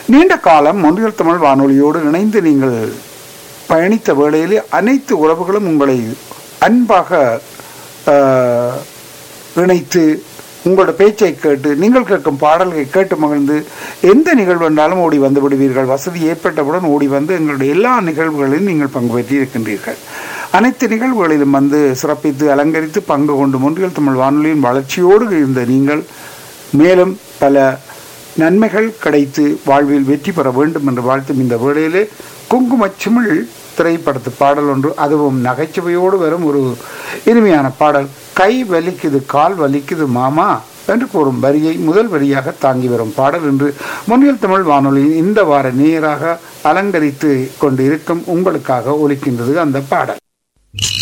நீண்ட காலம் ஒன்றியல் தமிழ் வானொலியோடு இணைந்து நீங்கள் பயணித்த வேளையிலே அனைத்து உறவுகளும் உங்களை அன்பாக ஆஹ், இணைத்து உங்களோட பேச்சை கேட்டு நீங்கள் கேட்கும் பாடல்களை கேட்டு மகிழ்ந்து எந்த நிகழ்வு என்றாலும் ஓடி வந்து விடுவீர்கள் வசதி ஏற்பட்டவுடன் ஓடி வந்து எங்களுடைய எல்லா நிகழ்வுகளிலும் நீங்கள் பங்கு பெற்றி இருக்கின்றீர்கள் அனைத்து நிகழ்வுகளிலும் வந்து சிறப்பித்து அலங்கரித்து பங்கு கொண்டு ஒன்றியல் தமிழ் வானொலியின் வளர்ச்சியோடு இருந்த நீங்கள் மேலும் பல நன்மைகள் கிடைத்து வாழ்வில் வெற்றி பெற வேண்டும் என்று வாழ்த்தும் இந்த வேளையிலே குங்குமச் சிமிழ் திரைப்படத்து பாடல் ஒன்று அதுவும் நகைச்சுவையோடு வரும் ஒரு இனிமையான பாடல் கை வலிக்குது கால் வலிக்குது மாமா என்று கூறும் வரியை முதல் வரியாக தாங்கி வரும் பாடல் என்று முன்னில் தமிழ் வானொலியின் இந்த வார நேராக அலங்கரித்து கொண்டு இருக்கும் உங்களுக்காக ஒலிக்கின்றது அந்த பாடல்